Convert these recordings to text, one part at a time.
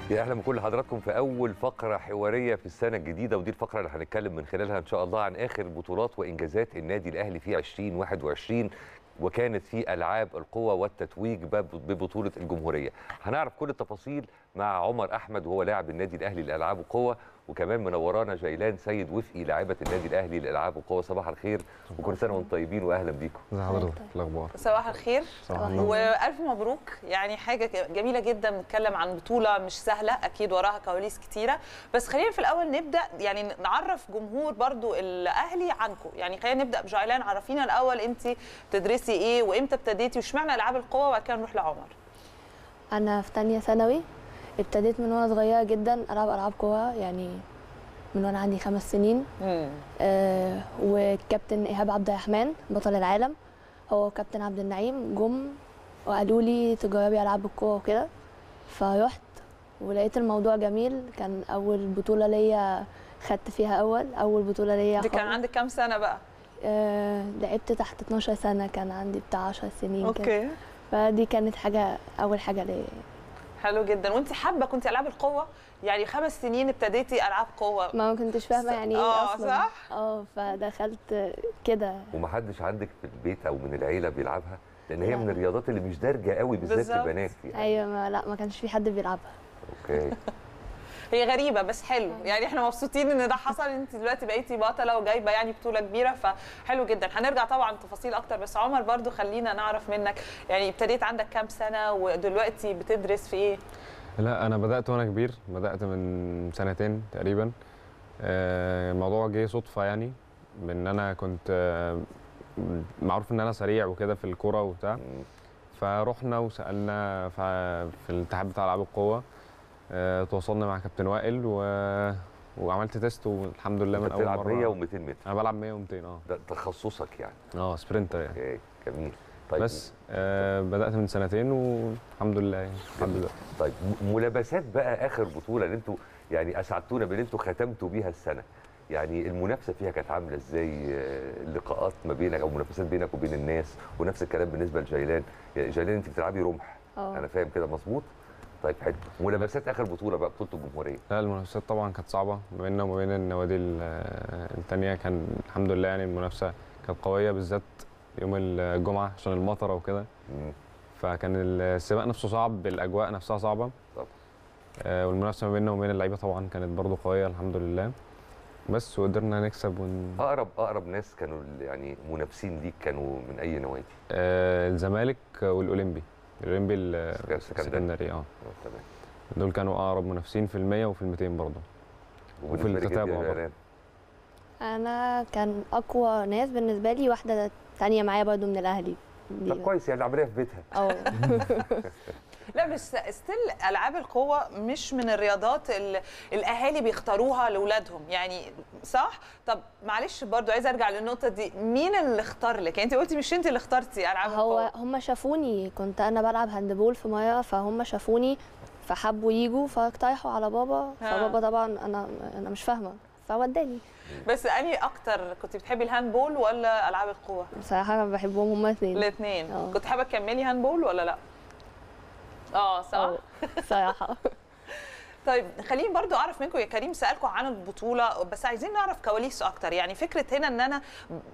يا اهلا بكل حضراتكم في اول فقره حواريه في السنه الجديده ودي الفقره اللي هنتكلم من خلالها ان شاء الله عن اخر بطولات وانجازات النادي الاهلي في 2021 وكانت في العاب القوى والتتويج بب- ببطوله الجمهوريه هنعرف كل التفاصيل مع عمر احمد وهو لاعب النادي الاهلي لالعاب القوى وكمان منورانا جيلان سيد وفقي لاعبه النادي الاهلي لالعاب القوى صباح الخير وكل سنه وانتم طيبين واهلا بيكم ازي حضرتك الاخبار صباح الخير صباح النور والف مبروك يعني حاجه جميله جدا بنتكلم عن بطوله مش سهله اكيد وراها كواليس كتيره بس خلينا في الاول نبدا يعني نعرف جمهور برضو الاهلي عنكم يعني خلينا نبدا بجايلان عرفينا الاول انت بتدرسي ايه وامتى ابتديتي واشمعنى العاب القوه وبعد كده نروح لعمر انا في تانية ثانوي ابتديت من وانا صغيره جدا العب العاب قوى يعني من وانا عندي خمس سنين آه والكابتن ايهاب عبد الرحمن بطل العالم هو كابتن عبد النعيم جم وقالوا لي تجربي العاب القوى وكده فرحت ولقيت الموضوع جميل كان اول بطوله ليا خدت فيها اول اول بطوله ليا دي كان خالص. عندك كام سنه بقى آه لعبت تحت 12 سنه كان عندي بتاع 10 سنين كده اوكي فدي كانت حاجه اول حاجه ليا حلو جدا وانت حابه كنت العاب القوه يعني خمس سنين ابتديتي العاب قوه ما كنتش فاهمه يعني ايه آه، اصلا صح؟ اه فدخلت كده ومحدش عندك في البيت او من العيله بيلعبها لان هي لا. من الرياضات اللي مش دارجه قوي بالذات بالظبط. البنات يعني ايوه ما لا ما كانش في حد بيلعبها اوكي هي غريبه بس حلو يعني احنا مبسوطين ان ده حصل انت دلوقتي بقيتي بطله وجايبه يعني بطوله كبيره فحلو جدا هنرجع طبعا تفاصيل اكتر بس عمر برضو خلينا نعرف منك يعني ابتديت عندك كام سنه ودلوقتي بتدرس في ايه لا انا بدات وانا كبير بدات من سنتين تقريبا آه، الموضوع جه صدفه يعني من ان انا كنت آه، معروف ان انا سريع وكده في الكوره وبتاع مم. فرحنا وسالنا ف- في الاتحاد بتاع العاب القوه آه، تواصلنا مع كابتن وائل و... وعملت تيست والحمد لله من انت اول بتلعب 100 مره و200 متر انا بلعب 100 و200 اه ده تخصصك يعني اه سبرنتر يعني اوكي جميل طيب بس آه بدات من سنتين والحمد لله يعني الحمد لله طيب م- ملابسات بقى اخر بطوله اللي انتوا يعني اسعدتونا بان انتوا ختمتوا بيها السنه يعني المنافسه فيها كانت عامله ازاي آه، اللقاءات ما بينك او منافسات بينك وبين الناس ونفس الكلام بالنسبه لجيلان يعني جيلان انت بتلعبي رمح اه انا فاهم كده مظبوط طيب حلو ملابسات اخر بطوله بقى بطوله الجمهوريه لا المنافسات طبعا كانت صعبة ما بيننا وما بين النوادي ال- التانية كان الحمد لله يعني المنافسة كانت قوية بالذات يوم الجمعة عشان المطرة وكده مم. فكان السباق نفسه صعب الأجواء نفسها صعبة طبعا. آه، والمنافسة ما بيننا وما بين اللعيبة طبعا كانت برضو قوية الحمد لله بس وقدرنا نكسب ون... اقرب اقرب ناس كانوا ال- يعني منافسين ليك كانوا من اي نوادي آه، الزمالك والأولمبي الأولمبي السكندري. السكندري اه آه، تمام دول كانوا أقرب منافسين في المية وفي الميتين برضو وبالنسبة لك إنت يا التتابع برضه. جيلان؟ انا كان اقوى ناس بالنسبه لي واحده تانية معايا برضو من الاهلي دي طب كويس يعني العمليه في بيتها اه لا بس ستيل العاب القوه مش من الرياضات اللي الاهالي بيختاروها لاولادهم يعني صح طب معلش برضو عايزه ارجع للنقطه دي مين اللي اختار لك يعني انت قلتي مش انت اللي اخترتي العاب هو القوه هم شافوني كنت انا بلعب هاندبول في مره فهم شافوني فحبوا يجوا فاقترحوا على بابا فبابا طبعا انا انا مش فاهمه فوداني بس انهي اكتر كنت بتحبي الهاندبول ولا العاب القوه بصراحه انا بحبهم هما الاثنين الاثنين اه. كنت حابه تكملي هاندبول ولا لا اه صح بصراحه طيب خليني برضو اعرف منكم يا كريم سالكم عن البطوله بس عايزين نعرف كواليس اكتر يعني فكره هنا ان انا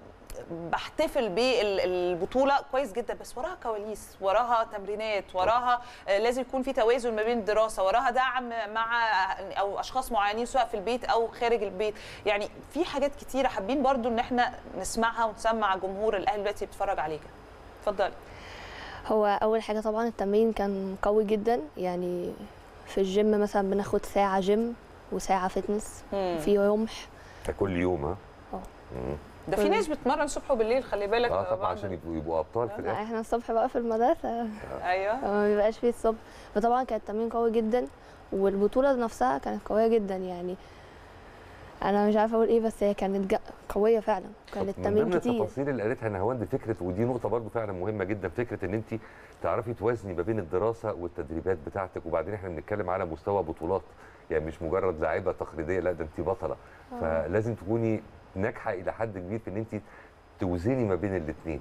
بحتفل بالبطوله كويس جدا بس وراها كواليس وراها تمرينات وراها آه، لازم يكون في توازن ما بين الدراسه وراها دعم مع او اشخاص معينين سواء في البيت او خارج البيت يعني في حاجات كتيره حابين برضو ان احنا نسمعها ونسمع جمهور الاهلي دلوقتي بيتفرج عليك اتفضلي هو اول حاجه طبعا التمرين كان قوي جدا يعني في الجيم مثلا بناخد ساعه جيم وساعه فتنس في رمح ده كل يوم ها اه. مم. ده في ناس بتمرن الصبح وبالليل خلي بالك اه طبعا بعض- عشان يبقوا يبقوا ابطال في لا الاخر احنا الصبح بقى في المدرسه ايوه ما بيبقاش فيه الصبح فطبعا كان التمرين قوي جدا والبطوله نفسها كانت قويه جدا يعني انا مش عارفه اقول ايه بس هي كانت جا- قويه فعلا كان من التمرين ضمن كتير التفاصيل اللي قالتها نهاوند فكره ودي نقطه برضو فعلا مهمه جدا فكره ان انت تعرفي توازني ما بين الدراسه والتدريبات بتاعتك وبعدين احنا بنتكلم على مستوى بطولات يعني مش مجرد لاعيبه تقليديه لا ده انت بطله فلازم تكوني ناجحه الى حد كبير في ان انت توزني ما بين الاثنين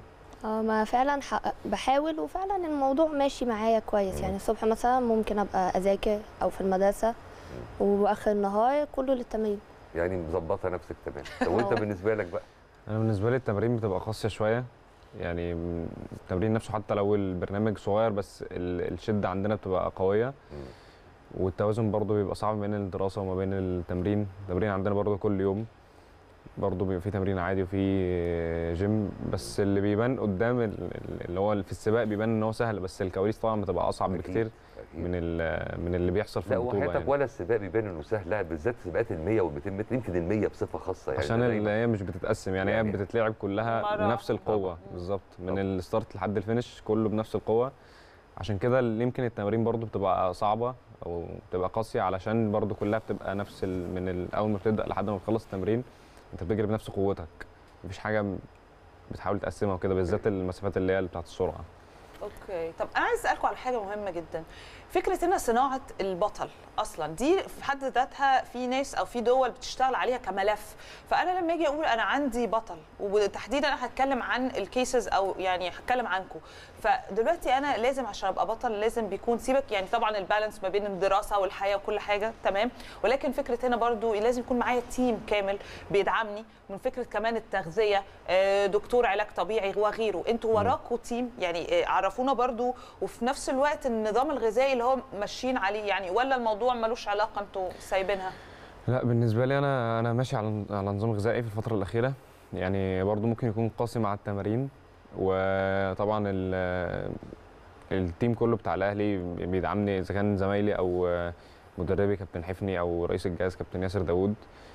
اه ما فعلا ح- بحاول وفعلا الموضوع ماشي معايا كويس يعني الصبح مثلا ممكن ابقى اذاكر او في المدرسه واخر النهار كله للتمرين يعني مظبطه نفسك تمام طب وانت آه. بالنسبه لك بقى انا بالنسبه لي التمرين بتبقى قاسيه شويه يعني م- التمرين نفسه حتى لو البرنامج صغير بس ال- الشده عندنا بتبقى قويه مم. والتوازن برضو بيبقى صعب بين الدراسه وما بين التمرين التمرين عندنا برضو كل يوم برضو بيبقى في تمرين عادي وفي جيم بس اللي بيبان قدام ال- ال- اللي هو في السباق بيبان ان هو سهل بس الكواليس طبعا بتبقى اصعب أكيد. بكتير أكيد. من ال- من اللي بيحصل في لا البطوله وحياتك يعني. ولا السباق بيبان انه سهل لا بالذات سباقات ال 100 وال 200 متر يمكن ال 100 بصفه خاصه يعني عشان ده اللي دايماً. هي مش بتتقسم يعني, يعني- هي بتتلعب كلها مرة بنفس واحدة. القوه طبعاً. بالظبط من طبعاً. الستارت لحد الفينش كله بنفس القوه عشان كده اللي يمكن التمارين برضو بتبقى صعبه او بتبقى قاسيه علشان برضو كلها بتبقى نفس ال... من ال... اول ما بتبدا لحد ما بتخلص التمرين انت بتجري بنفس قوتك مفيش حاجه م- بتحاول تقسمها وكده بالذات المسافات اللي هي اللي بتاعت السرعه اوكي طب انا عايز اسالكم على حاجه مهمه جدا فكره ان صناعه البطل اصلا دي في حد ذاتها في ناس او في دول بتشتغل عليها كملف فانا لما اجي اقول انا عندي بطل وتحديدا انا هتكلم عن الكيسز او يعني هتكلم عنكم فدلوقتي انا لازم عشان ابقى بطل لازم بيكون سيبك يعني طبعا البالانس ما بين الدراسه والحياه وكل حاجه تمام ولكن فكره هنا برضو لازم يكون معايا تيم كامل بيدعمني من فكره كمان التغذيه آه، دكتور علاج طبيعي وغيره انتوا وراكوا تيم يعني آه، عرفونا برضو وفي نفس الوقت النظام الغذائي اللي هو ماشيين عليه يعني ولا الموضوع ملوش علاقه انتوا سايبينها لا بالنسبه لي انا انا ماشي على على نظام غذائي في الفتره الاخيره يعني برضو ممكن يكون قاسي مع التمارين وطبعا ال- التيم كله بتاع الاهلي بيدعمني اذا كان زمايلي او مدربي كابتن حفني او رئيس الجهاز كابتن ياسر داوود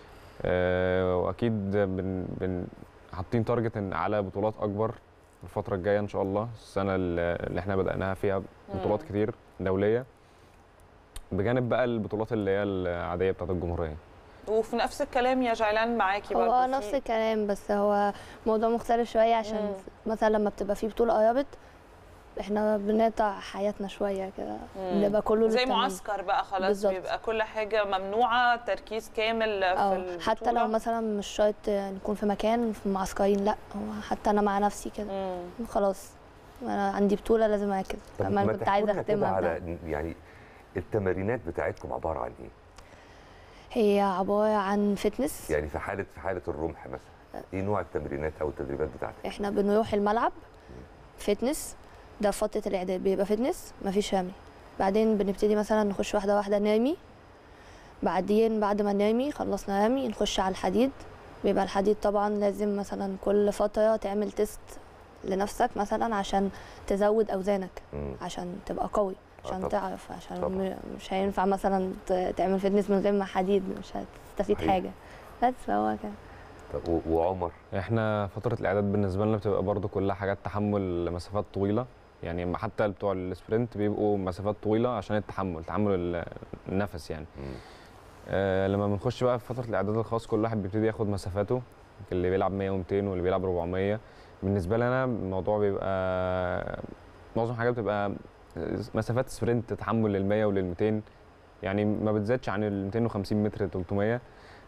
آه، واكيد بن بن حاطين تارجت إن على بطولات اكبر الفتره الجايه ان شاء الله السنه اللي احنا بداناها فيها بطولات مم. كتير دوليه بجانب بقى البطولات اللي هي العاديه بتاعت الجمهوريه وفي نفس الكلام يا جيلان معاكي برضو هو في- نفس الكلام بس هو موضوع مختلف شويه عشان مثلا لما بتبقى في بطوله قربت احنا بنقطع حياتنا شويه كده مم. بنبقى كله زي للتمرين. معسكر بقى خلاص بالظبط. بيبقى كل حاجه ممنوعه تركيز كامل في اه البطوله حتى لو مثلا مش شرط نكون في مكان في معسكرين لا هو حتى انا مع نفسي كده مم. خلاص انا عندي بطوله لازم اركز طب اما ما انا كنت عايزه تحكوا لنا كده اختمها بقى. على يعني التمارينات بتاعتكم عباره عن ايه؟ هي عباره عن فتنس يعني في حاله في حاله الرمح مثلا ايه نوع التمرينات او التدريبات بتاعتك؟ احنا بنروح الملعب فتنس ده في فتره الاعداد بيبقى فتنس مفيش رمي بعدين بنبتدي مثلا نخش واحده واحده نرمي بعدين بعد ما نرمي خلصنا رمي نخش على الحديد بيبقى الحديد طبعا لازم مثلا كل فتره تعمل تيست لنفسك مثلا عشان تزود اوزانك مم. عشان تبقى قوي آه عشان طبعاً. تعرف عشان طبعاً. م- مش هينفع مثلا ت- تعمل فتنس من غير ما حديد مش هتستفيد صحيح. حاجه بس فهو كده طب و- وعمر احنا فترة الإعداد بالنسبة لنا بتبقى برضو كلها حاجات تحمل مسافات طويلة يعني حتى بتوع السبرنت بيبقوا مسافات طويلة عشان التحمل تحمل ال- النفس يعني مم. آه لما بنخش بقى في فترة الإعداد الخاص كل واحد بيبتدي ياخد مسافاته اللي بيلعب 100 و200 واللي بيلعب 400 بالنسبة لنا الموضوع بيبقى معظم حاجات بتبقى مسافات سبرنت تحمل لل 100 ولل 200 يعني ما بتزادش عن ال 250 متر 300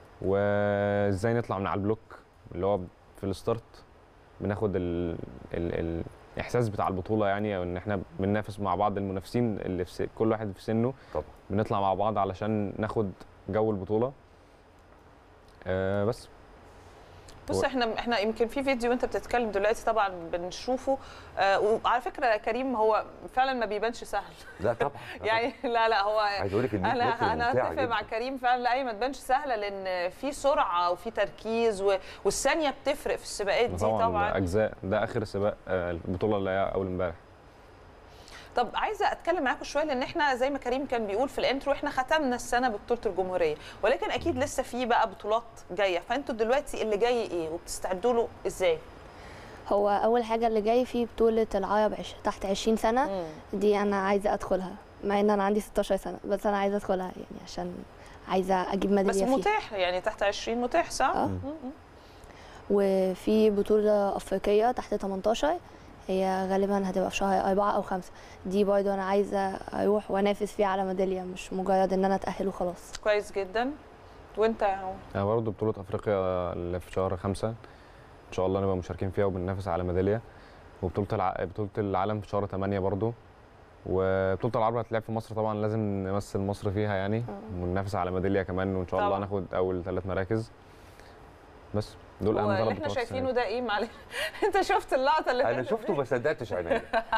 وازاي نطلع من على البلوك اللي هو في الستارت بناخد ال ال الاحساس بتاع البطوله يعني او ان احنا بننافس مع بعض المنافسين اللي في س- كل واحد في سنه طبعا بنطلع مع بعض علشان ناخد جو البطوله آه بس بص و- احنا احنا يمكن في فيديو وانت بتتكلم دلوقتي طبعا بنشوفه آه وعلى فكره يا كريم هو فعلا ما بيبانش سهل لا طبعا يعني لا لا هو عايز اقول لك ان انا انا اتفق مع كريم فعلا لا هي ما تبانش سهله لان في سرعه وفي تركيز و- والثانيه بتفرق في السباقات دي طبعا, طبعا اجزاء ده اخر سباق آه البطوله اللي هي اول امبارح طب عايزه اتكلم معاكم شويه لان احنا زي ما كريم كان بيقول في الانترو احنا ختمنا السنه ببطوله الجمهوريه ولكن اكيد لسه في بقى بطولات جايه فانتوا دلوقتي اللي جاي ايه وبتستعدوا له ازاي؟ هو اول حاجه اللي جاي في بطوله العرب عش... تحت 20 سنه مم. دي انا عايزه ادخلها مع ان انا عندي 16 سنه بس انا عايزه ادخلها يعني عشان عايزه اجيب بس ميداليه فيها متاح يعني تحت 20 متاح صح؟ آه. مم. وفي بطوله افريقيه تحت 18 هي غالبا هتبقى في شهر أربعة أو خمسة دي برضه أنا عايزة أروح وأنافس فيها على ميدالية مش مجرد إن أنا أتأهل وخلاص كويس جدا وانت يا عمر؟ يعني برضه بطولة أفريقيا اللي في شهر خمسة إن شاء الله نبقى مشاركين فيها وبننافس على ميدالية وبطوله الع... بطوله العالم في شهر 8 برضو وبطوله العرب هتلعب في مصر طبعا لازم نمثل مصر فيها يعني آه. وننافس على ميداليه كمان وان شاء الله طبعاً. ناخد اول ثلاث مراكز بس دول اهم ثلاث واللي بطولات احنا السنة شايفينه دي. ده ايه معلش انت شفت اللقطه اللي انا فاتت شفته دي؟ ما صدقتش عينيا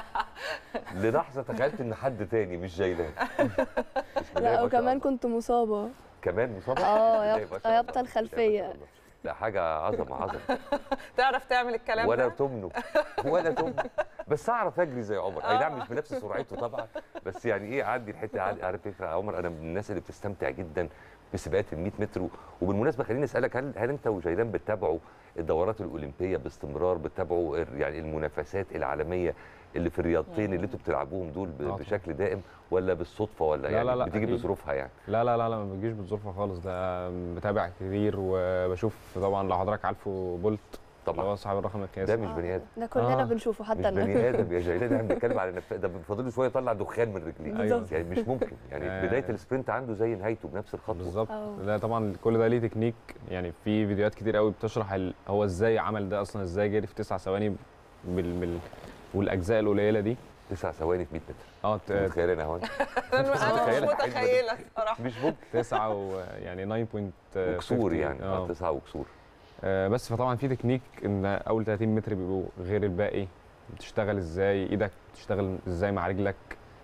للحظه تخيلت ان حد تاني مش جيلان بسم الله ما لا شاء وكمان الله. كنت مصابه كمان مصابه اه، بسم الله ما شاء رياضة الله. الخلفية. ما شاء الله. لا حاجه عظمه عظمه تعرف تعمل الكلام ولا ده تمنه ولا تمنه بس اعرف اجري زي عمر اي نعم مش بنفس سرعته طبعا بس يعني ايه عندي الحته عندي عارف فكره يا عمر انا من الناس اللي بتستمتع جدا بسباقات ال 100 متر و- وبالمناسبه خليني اسالك هل هل انت وجيلان بتتابعوا الدورات الاولمبيه باستمرار بتتابعوا ال- يعني المنافسات العالميه اللي في الرياضتين اللي انتوا بتلعبوهم دول ب- آه طبعاً. بشكل دائم ولا بالصدفه ولا لا، يعني لا، لا، بتيجي أكيد. بظروفها يعني لا لا لا لا ما بتجيش بظروفها خالص ده بتابع كتير وبشوف طبعا لو حضرتك عارفه بولت اللي طبعا هو صاحب الرقم القياسي ده مش بني ادم ده كلنا آه. بنشوفه مش حتى بني ادم يا جيلان احنا بنتكلم على نف... ده فاضل له شويه يطلع دخان من رجليه أيوة. يعني مش ممكن يعني آه. بدايه السبرنت عنده زي نهايته بنفس الخطوه بالظبط أه. لا طبعا كل ده ليه تكنيك يعني في فيديوهات كتير قوي بتشرح ال... هو ازاي عمل ده اصلا ازاي جري في تسع ثواني بال... بال... والاجزاء القليله دي تسع ثواني في 100 متر اه ت- متخيلين اهو انا أنا مش متخيلة الحجم ده. متخيله صراحه مش ممكن تسعة و يعني 9.50 وكسور يعني اه اه تسعه وكسور آه، بس فطبعا في تكنيك ان اول 30 متر بيبقوا غير الباقي بتشتغل ازاي ايدك بتشتغل ازاي مع رجلك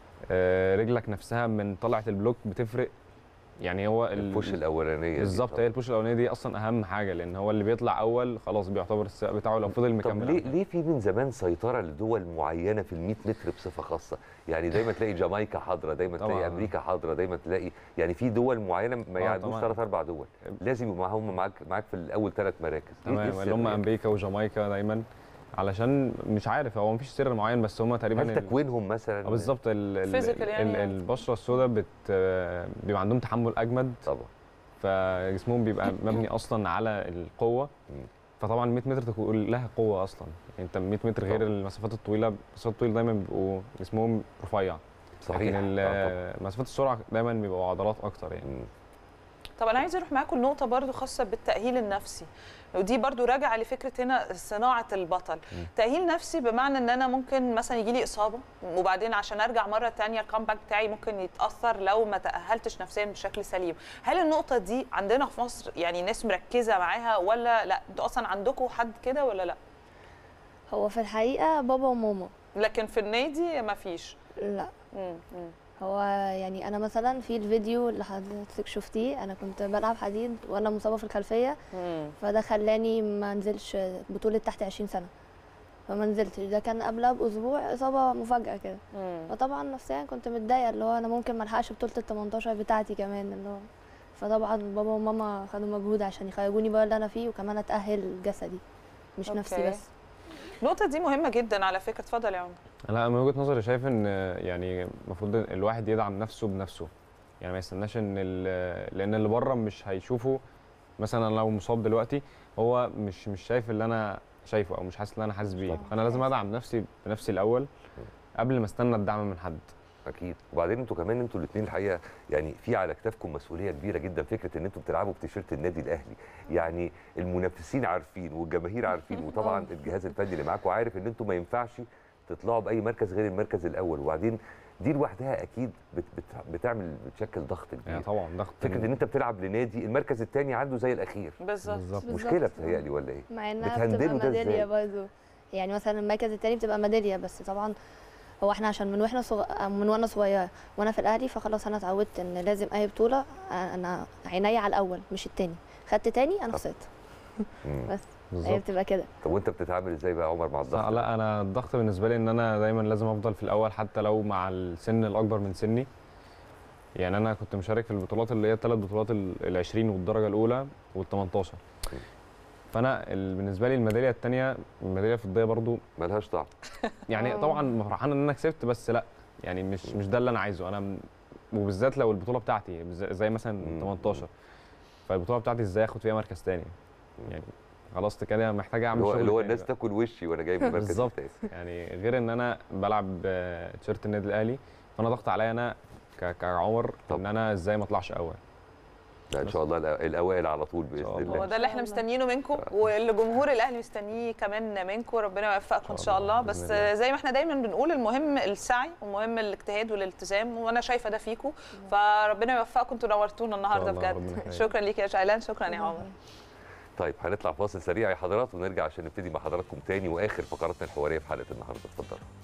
آه، رجلك نفسها من طلعه البلوك بتفرق يعني هو ال- البوش الاولانيه دي بالظبط طبعاً. هي البوش الاولانيه دي اصلا اهم حاجه لان هو اللي بيطلع اول خلاص بيعتبر السباق بتاعه لو فضل طب مكمل ليه ليه في من زمان سيطره لدول معينه في ال 100 متر بصفه خاصه يعني دايما تلاقي جامايكا حاضره دايما تلاقي طبعاً. امريكا حاضره دايما تلاقي يعني في دول معينه ما آه، يعدوش طبعاً. ثلاث اربع دول لازم يبقوا معاهم معاك معاك في الاول ثلاث مراكز إيه- إيه تمام السر اللي هم يعني؟ امريكا وجامايكا دايما علشان مش عارف هو مفيش سر معين بس هم تقريبا هل ال- تكوينهم مثلا آه، بالظبط ال- ال- Physical يعني. ال- البشره السوداء بت بيبقى عندهم تحمل اجمد طبعا فجسمهم بيبقى مبني اصلا على القوه مم. فطبعا 100 متر تكون لها قوه اصلا يعني انت 100 متر غير طبعاً. المسافات الطويله المسافات الطويله دايما بيبقوا جسمهم رفيع صحيح لكن ال- آه، طبعاً. مسافات السرعه دايما بيبقوا عضلات اكتر يعني مم. طب انا عايزه اروح معاكم لنقطه برضو خاصه بالتاهيل النفسي ودي برضو راجعه لفكره هنا صناعه البطل تاهيل نفسي بمعنى ان انا ممكن مثلا يجي لي اصابه وبعدين عشان ارجع مره تانية الكامباك بتاعي ممكن يتاثر لو ما تاهلتش نفسيا بشكل سليم هل النقطه دي عندنا في مصر يعني ناس مركزه معاها ولا لا انتوا اصلا عندكم حد كده ولا لا هو في الحقيقه بابا وماما لكن في النادي ما فيش لا مم، مم. هو يعني انا مثلا في الفيديو اللي حضرتك شفتيه انا كنت بلعب حديد وانا مصابه في الخلفيه مم. فده خلاني ما انزلش بطوله تحت 20 سنه فما نزلتش ده كان قبلها باسبوع اصابه مفاجاه كده مم. فطبعا نفسيا كنت متضايقه اللي هو انا ممكن ما الحقش بطوله ال 18 بتاعتي كمان اللي هو فطبعا بابا وماما خدوا مجهود عشان يخرجوني بقى اللي انا فيه وكمان اتاهل جسدي مش أوكي. نفسي بس النقطه دي مهمه جدا على فكره اتفضل يا عمر لا من وجهه نظري شايف ان يعني المفروض الواحد يدعم نفسه بنفسه يعني ما يستناش ان ال- لان اللي بره مش هيشوفه مثلا لو مصاب دلوقتي هو مش مش شايف اللي انا شايفه او مش حاسس اللي انا حاسس بيه طبعاً. فانا لازم ادعم نفسي بنفسي الاول قبل ما استنى الدعم من حد اكيد وبعدين انتوا كمان انتوا الاثنين الحقيقه يعني في على كتافكم مسؤوليه كبيره جدا فكره ان انتوا بتلعبوا بتيشيرت النادي الاهلي يعني المنافسين عارفين والجماهير عارفين وطبعا الجهاز الفني اللي معاكم عارف ان انتوا ما ينفعش تطلعوا باي مركز غير المركز الاول وبعدين دي لوحدها اكيد بت بت بتعمل بتشكل ضغط كبير يعني طبعا ضغط فكره ان انت بتلعب لنادي المركز الثاني عنده زي الاخير بالظبط بالظبط بالظبط. مشكله بتهيألي ولا ايه مع انها بتهندلوا بتبقى ده ميداليه إزاي؟ برضه يعني مثلا المركز التاني بتبقى ميداليه بس طبعا هو احنا عشان من واحنا صغ... من وانا صغيره وانا في الاهلي فخلاص انا اتعودت ان لازم اي بطوله انا عينيا على الاول مش التاني خدت تاني انا خسرت مم. بس هي بالظبط بتبقى كده طب وانت بتتعامل ازاي بقى يا عمر مع الضغط لا, ده؟ لا انا الضغط بالنسبه لي ان انا دايما لازم افضل في الاول حتى لو مع السن الاكبر من سني يعني انا كنت مشارك في البطولات اللي هي الثلاث بطولات ال 20 والدرجه الاولى وال 18 فانا ال- بالنسبه لي الميداليه الثانيه الميداليه الفضيه برضو ملهاش طعم يعني آه. طبعا فرحان ان انا كسبت بس لا يعني مش مش ده اللي انا عايزه انا م- وبالذات لو البطوله بتاعتي بز- زي مثلا مم. 18 فالبطوله بتاعتي ازاي اخد فيها مركز تاني يعني خلاص كده محتاج اعمل اللي هو شغل اللي هو تاني الناس بقى. تاكل وشي وانا جاي من المركز بالظبط الثاني يعني غير ان انا بلعب آه، تيشيرت النادي الاهلي فانا ضغط عليا انا ك- كعمر ان طبعا. انا ازاي ما اطلعش اول لا ان شاء الله الأ- الاوائل على طول شاء باذن الله. الله هو ده اللي احنا مستنيينه منكم واللي جمهور الاهلي مستنيه كمان منكم ربنا يوفقكم ان شاء الله بس بإذن الله. زي ما احنا دايما بنقول المهم السعي ومهم الاجتهاد والالتزام وانا شايفه ده فيكم فربنا يوفقكم انتوا نورتونا النهارده الله، ربنا بجد يخليك. شكرا ليك يا شعلان شكرا يا عمر طيب هنطلع فاصل سريع يا حضرات ونرجع عشان نبتدي مع حضراتكم تاني واخر فقراتنا الحواريه في حلقه النهارده اتفضلوا